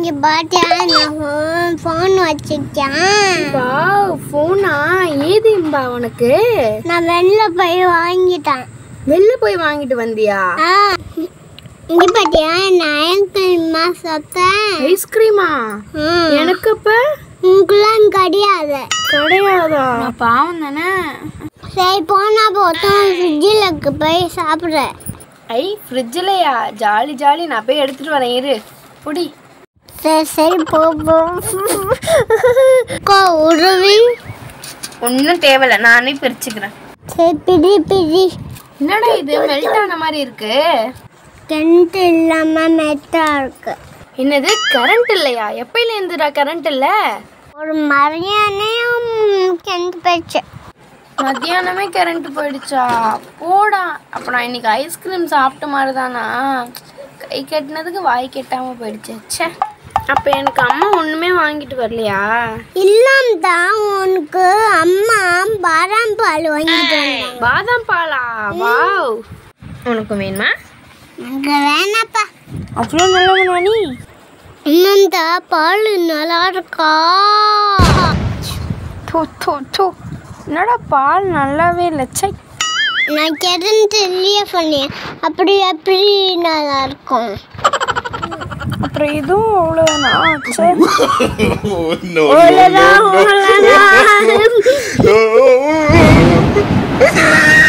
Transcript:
இங்க பாத்தியா நான் ஃபோன் வச்சிருக்கேன் வாவ் ஃபோனா ஏது இம்பா உனக்கு நான் வெளில போய் வாங்கிட்டேன் வெளில போய் வாங்கிட்டு வந்தியா ஆ இங்க பாத்தியா நான் ஐஸ்கிரீமா சாப்பிட்டேன் ஐஸ்கிரீமா ம். எனக்கு அப்ப உங்களுக்குலாம் கிடையாது கிடையாதா நான் பாவம் தானே சரி போனா போதும் ஃப்ரிட்ஜில் போய் சாப்பிட்றேன் ஐ ஃப்ரிட்ஜிலையா ஜாலி ஜாலி நான் போய் எடுத்துட்டு வரேன் இரு புடி சரி சரி போ போ கோ உருவி ஒன்றும் தேவையில்ல நானே பிரிச்சுக்கிறேன் சரி பிடி பிடி என்னடா இது மெல்ட் ஆன மாதிரி இருக்கு கெண்ட் இல்லாம மெத்தா இருக்கு என்னது கரண்ட் இல்லையா எப்பயில இருந்துடா கரண்ட் இல்ல ஒரு மரியாதையும் கெண்ட் போயிடுச்சு மத்தியானமே கரண்ட் போயிடுச்சா போடா அப்ப நான் இன்னைக்கு ஐஸ்கிரீம் சாப்பிட்ட மாதிரி தானா கை கட்டினதுக்கு வாய் கெட்டாம போயிடுச்சு ச்சே அப்ப எனக்கு அம்மா ஒண்ணுமே வாங்கிட்டு வரலையா இல்லாம தான் உனக்கு அம்மா பாதாம் பால் வாங்கிட்டு வந்தாங்க பாதாம் பாலா வாவ் உனக்கு வேணுமா அங்க வேணாப்பா அவ்வளோ நல்லவனா நீ இன்னும் தான் பால் நல்லா இருக்கா தோ தோ தோ என்னடா பால் நல்லாவே இல்லை சை நான் கிடந்து தெரிய பண்ணேன் அப்படி எப்படி நல்லா இருக்கும் அப்புறம் இதுவும் அவ்வளோதானா சரி Oh, no, அவ்வளோதான் no, no, அவ்வளோதான் no.